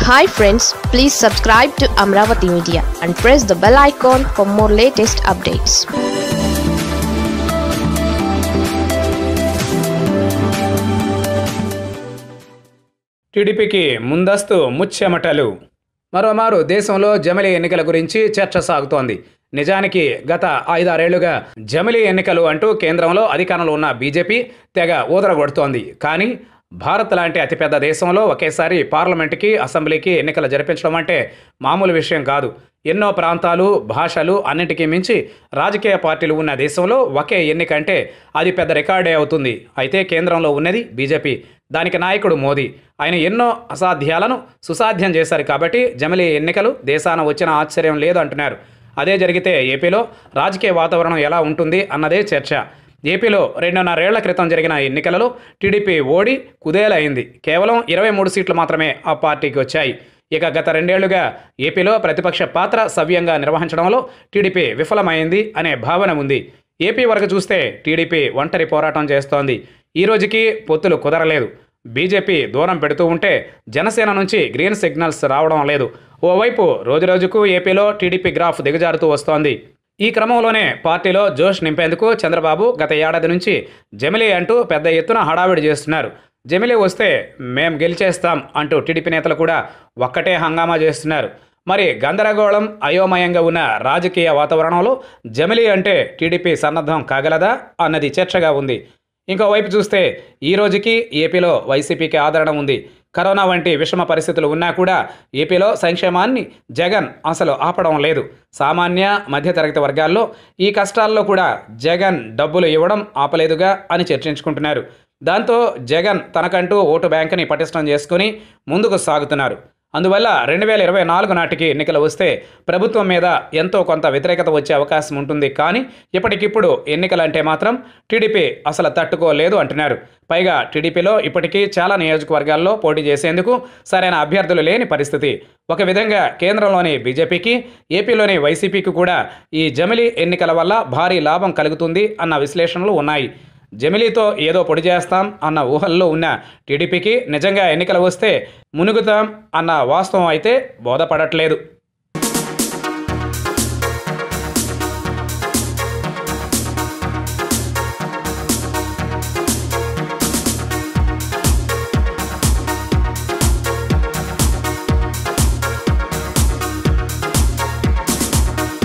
hi friends please subscribe to Amaravati media and press the bell icon for more latest updates టీడీపీకి ముందస్తు ముచ్చెమటలు మరోమారు దేశంలో జమిలీ ఎన్నికల గురించి చర్చ సాగుతోంది నిజానికి గత ఐదారేళ్లుగా జమిలీ ఎన్నికలు అంటూ కేంద్రంలో అధికారంలో ఉన్న బీజేపీ తెగ ఊదరగొడుతోంది కానీ భారత్ లాంటి అతిపెద్ద దేశంలో ఒకేసారి పార్లమెంటుకి అసెంబ్లీకి ఎన్నికలు జరిపించడం అంటే మామూలు విషయం కాదు ఎన్నో ప్రాంతాలు భాషలు అన్నిటికీ మించి రాజకీయ పార్టీలు ఉన్న దేశంలో ఒకే ఎన్నిక అంటే అది పెద్ద రికార్డే అవుతుంది అయితే కేంద్రంలో ఉన్నది బీజేపీ దానికి నాయకుడు మోదీ ఆయన ఎన్నో అసాధ్యాలను సుసాధ్యం చేశారు కాబట్టి జమిలీ ఎన్నికలు దేశాన వచ్చిన ఆశ్చర్యం లేదు అంటున్నారు అదే జరిగితే ఏపీలో రాజకీయ వాతావరణం ఎలా ఉంటుంది అన్నదే చర్చ ఏపీలో రెండున్నరేళ్ల క్రితం జరిగిన ఎన్నికలలో టీడీపీ ఓడి కుదేలైంది కేవలం ఇరవై మూడు సీట్లు మాత్రమే ఆ పార్టీకి వచ్చాయి ఇక గత రెండేళ్లుగా ఏపీలో ప్రతిపక్ష పాత్ర సవ్యంగా నిర్వహించడంలో టీడీపీ విఫలమైంది అనే భావన ఉంది ఏపీ వరకు చూస్తే టీడీపీ ఒంటరి పోరాటం చేస్తోంది ఈ రోజుకి పొత్తులు కుదరలేదు బీజేపీ దూరం పెడుతూ ఉంటే జనసేన నుంచి గ్రీన్ సిగ్నల్స్ రావడం లేదు ఓవైపు రోజురోజుకు ఏపీలో టీడీపీ గ్రాఫ్ దిగజారుతూ వస్తోంది ఈ క్రమంలోనే పార్టీలో జోష్ నింపేందుకు చంద్రబాబు గత ఏడాది నుంచి జమిలీ అంటూ పెద్ద ఎత్తున హడావిడి చేస్తున్నారు జమిలీ వస్తే మేం గెలిచేస్తాం అంటూ టీడీపీ నేతలు కూడా ఒక్కటే హంగామా చేస్తున్నారు మరి గందరగోళం అయోమయంగా ఉన్న రాజకీయ వాతావరణంలో జమిలీ అంటే టీడీపీ సన్నద్ధం కాగలదా అన్నది చర్చగా ఉంది ఇంకోవైపు చూస్తే ఈ రోజుకి ఏపీలో వైసీపీకి ఆదరణ ఉంది కరోనా వంటి విషమ పరిస్థితులు ఉన్నా కూడా ఏపీలో సంక్షేమాన్ని జగన్ అసలు ఆపడం లేదు సామాన్య మధ్యతరగతి వర్గాల్లో ఈ కష్టాల్లో కూడా జగన్ డబ్బులు ఇవ్వడం ఆపలేదుగా అని చర్చించుకుంటున్నారు దాంతో జగన్ తనకంటూ ఓటు బ్యాంకుని పటిష్టం చేసుకుని ముందుకు సాగుతున్నారు అందువల్ల రెండు వేల ఇరవై నాలుగు నాటికి ఎన్నికలు వస్తే ప్రభుత్వం మీద ఎంతో కొంత వ్యతిరేకత వచ్చే అవకాశం ఉంటుంది కానీ ఇప్పటికిప్పుడు ఎన్నికలంటే మాత్రం టీడీపీ అసలు తట్టుకోలేదు అంటున్నారు పైగా టీడీపీలో ఇప్పటికీ చాలా నియోజకవర్గాల్లో పోటీ చేసేందుకు సరైన అభ్యర్థులు లేని పరిస్థితి ఒక విధంగా కేంద్రంలోని బీజేపీకి ఏపీలోని వైసీపీకి కూడా ఈ జమిలీ ఎన్నికల వల్ల భారీ లాభం కలుగుతుంది అన్న విశ్లేషణలు ఉన్నాయి జమిలీతో ఏదో పొడి చేస్తాం అన్న ఊహల్లో ఉన్న టీడీపీకి నిజంగా ఎన్నికలు వస్తే మునుగుతాం అన్న వాస్తవం అయితే బోధపడట్లేదు